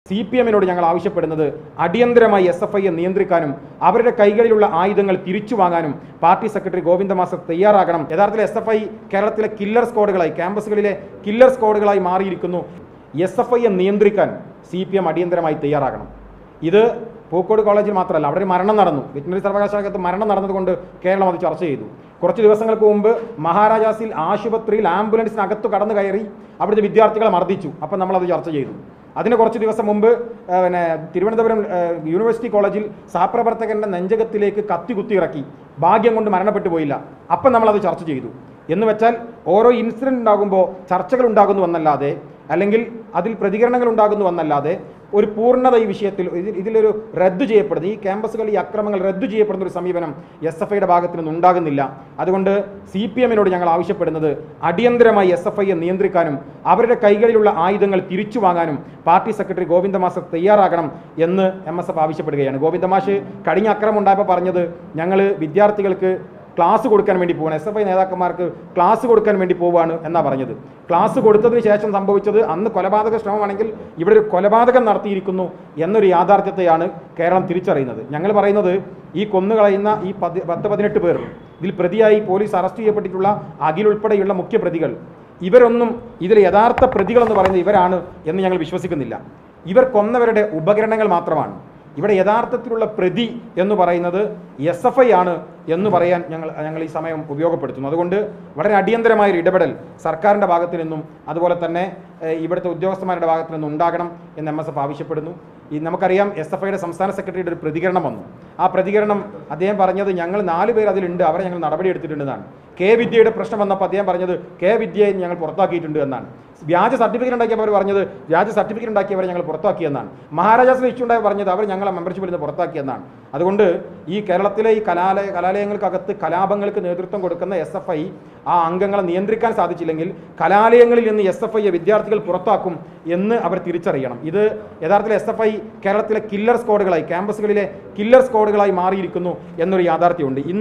C P എമ്മിനോട് ഞങ്ങൾ ആവശ്യപ്പെടുന്നത് അടിയന്തരമായി എസ് എഫ് ഐയെ നിയന്ത്രിക്കാനും അവരുടെ കൈകളിലുള്ള ആയുധങ്ങൾ തിരിച്ചു വാങ്ങാനും പാർട്ടി സെക്രട്ടറി ഗോവിന്ദമാസ തയ്യാറാകണം യഥാർത്ഥത്തിൽ എസ് എഫ് ഐ കേരളത്തിലെ കില്ലർ സ്ക്വാഡുകളായി ക്യാമ്പസുകളിലെ കില്ലർ സ്ക്വാഡുകളായി മാറിയിരിക്കുന്നു എസ് എഫ് ഐയെ നിയന്ത്രിക്കാൻ സി പി എം അടിയന്തരമായി തയ്യാറാകണം ഇത് പൂക്കോട് കോളേജിൽ മാത്രമല്ല അവിടെ ഒരു മരണം നടന്നു വെറ്റിനറി സർവകലാശാലകത്ത് മരണം നടന്നതുകൊണ്ട് കേരളം അത് ചർച്ച ചെയ്തു കുറച്ച് ദിവസങ്ങൾക്ക് മുമ്പ് മഹാരാജാസിൽ ആശുപത്രിയിൽ ആംബുലൻസിനകത്ത് കടന്നു കയറി അവിടുത്തെ വിദ്യാർത്ഥികളെ മർദ്ദിച്ചു അപ്പം നമ്മളത് ചർച്ച ചെയ്തു അതിന് കുറച്ച് ദിവസം മുമ്പ് ആ, പിന്നെ തിരുവനന്തപുരം ആ, യൂണിവേഴ്സിറ്റി കോളേജിൽ സഹപ്രവർത്തകന്റെ നെഞ്ചകത്തിലേക്ക് കത്തി കുത്തി ഇറക്കി ഭാഗ്യം കൊണ്ട് മരണപ്പെട്ടു പോയില്ല അപ്പം നമ്മളത് ചർച്ച ചെയ്തു എന്ന് വെച്ചാൽ ഓരോ ഇൻസിഡന്റ് ഉണ്ടാകുമ്പോൾ ചർച്ചകൾ ഉണ്ടാകുന്നു എന്നല്ലാതെ അല്ലെങ്കിൽ അതിൽ പ്രതികരണങ്ങൾ ഉണ്ടാകുന്നു എന്നല്ലാതെ ഒരു പൂർണ്ണത ഈ വിഷയത്തിൽ ഇതിൽ ഇതിലൊരു റദ്ദു ചെയ്യപ്പെടുന്ന ഈ ക്യാമ്പസുകൾ ഈ അക്രമങ്ങൾ റദ്ദു ചെയ്യപ്പെടുന്ന ഒരു സമീപനം എസ് എഫ് ഐയുടെ ഭാഗത്തു നിന്ന് ഉണ്ടാകുന്നില്ല അതുകൊണ്ട് സി പി എമ്മിനോട് ഞങ്ങൾ ആവശ്യപ്പെടുന്നത് അടിയന്തരമായി എസ് എഫ് ഐയെ നിയന്ത്രിക്കാനും അവരുടെ കൈകളിലുള്ള ആയുധങ്ങൾ തിരിച്ചു വാങ്ങാനും പാർട്ടി സെക്രട്ടറി ഗോവിന്ദമാസ് തയ്യാറാകണം എന്ന് എം എസ് എഫ് ആവശ്യപ്പെടുകയാണ് ഗോവിന്ദമാഷ് കഴിഞ്ഞ അക്രമം ഉണ്ടായപ്പോൾ പറഞ്ഞത് ഞങ്ങൾ വിദ്യാർത്ഥികൾക്ക് ക്ലാസ് കൊടുക്കാൻ വേണ്ടി പോവാണ് എസ് എഫ് ഐ നേതാക്കന്മാർക്ക് ക്ലാസ് കൊടുക്കാൻ വേണ്ടി പോവുകയാണ് എന്നാ പറഞ്ഞത് ക്ലാസ് കൊടുത്തതിന് ശേഷം സംഭവിച്ചത് അന്ന് കൊലപാതക ശ്രമമാണെങ്കിൽ ഇവിടെ ഒരു കൊലപാതകം നടത്തിയിരിക്കുന്നു എന്നൊരു യാഥാർത്ഥ്യത്തെയാണ് കേരളം തിരിച്ചറിയുന്നത് ഞങ്ങൾ പറയുന്നത് ഈ കൊന്നുകളയുന്ന ഈ പതി പത്ത് പതിനെട്ട് പേർ ഇതിൽ പ്രതിയായി പോലീസ് അറസ്റ്റ് ചെയ്യപ്പെട്ടിട്ടുള്ള അഖിൽ ഉൾപ്പെടെയുള്ള മുഖ്യ പ്രതികൾ ഇവരൊന്നും ഇതിൽ യഥാർത്ഥ പ്രതികളെന്ന് പറയുന്നത് ഇവരാണ് എന്ന് ഞങ്ങൾ വിശ്വസിക്കുന്നില്ല ഇവർ കൊന്നവരുടെ ഉപകരണങ്ങൾ മാത്രമാണ് ഇവിടെ യഥാർത്ഥത്തിലുള്ള പ്രതി എന്ന് പറയുന്നത് എസ് എഫ് ഐ ആണ് എന്ന് പറയാൻ ഞങ്ങൾ ഞങ്ങൾ ഈ സമയം ഉപയോഗപ്പെടുത്തുന്നു അതുകൊണ്ട് വളരെ അടിയന്തരമായ ഒരു ഇടപെടൽ സർക്കാരിൻ്റെ ഭാഗത്തു നിന്നും അതുപോലെ തന്നെ ഏഹ്, ഇവിടുത്തെ ഉദ്യോഗസ്ഥന്മാരുടെ ഭാഗത്തു നിന്നും ഉണ്ടാകണം എന്ന് എം എസ് എഫ് ആവശ്യപ്പെടുന്നു ഈ നമുക്കറിയാം എസ് എഫ് ഐയുടെ സംസ്ഥാന സെക്രട്ടറിയുടെ ഒരു പ്രതികരണം വന്നു ആ പ്രതികരണം അദ്ദേഹം പറഞ്ഞത് ഞങ്ങൾ നാല് പേര് അതിലുണ്ട് അവരെ ഞങ്ങൾ നടപടി എടുത്തിട്ടുണ്ടെന്നാണ് കെ വിദ്യയുടെ പ്രശ്നം വന്നപ്പോൾ അദ്ദേഹം പറഞ്ഞത് കെ വിദ്യയെ ഞങ്ങൾ പുറത്താക്കിയിട്ടുണ്ട് എന്നാണ് വ്യാജ സർട്ടിഫിക്കറ്റ് ഉണ്ടാക്കിയവർ പറഞ്ഞത് വ്യാജ സർട്ടിഫിക്കറ്റ് ഉണ്ടാക്കിയവരെ ഞങ്ങൾ പുറത്താക്കിയെന്നാണ് മഹാരാജാസിന് ഇഷ്യൂ ഉണ്ടായി പറഞ്ഞത് അവർ ഞങ്ങളെ മെമ്പർഷിപ്പിൽ നിന്ന് പുറത്താക്കിയെന്നാണ് അതുകൊണ്ട് ഈ കേരളത്തിലെ ഈ കലാലയ കലാലയങ്ങൾക്കകത്ത് കലാപങ്ങൾക്ക് നേതൃത്വം കൊടുക്കുന്ന എസ് എഫ് ഐ ആ അംഗങ്ങളെ നിയന്ത്രിക്കാൻ സാധിച്ചില്ലെങ്കിൽ കലാലയങ്ങളിൽ നിന്ന് എസ് എഫ് ഐയെ വിദ്യാർത്ഥികൾ പുറത്താക്കും എന്ന് അവർ തിരിച്ചറിയണം ഇത് യഥാർത്ഥത്തിൽ എസ് എഫ് ഐ കേരളത്തിലെ കില്ലർ സ്ക്വാഡുകളായി ക്യാമ്പസുകളിലെ കില്ലർ സ്ക്വാഡുകളായി മാറിയിരിക്കുന്നു എന്നൊരു യാഥാർത്ഥ്യമുണ്ട് ഇന്ന്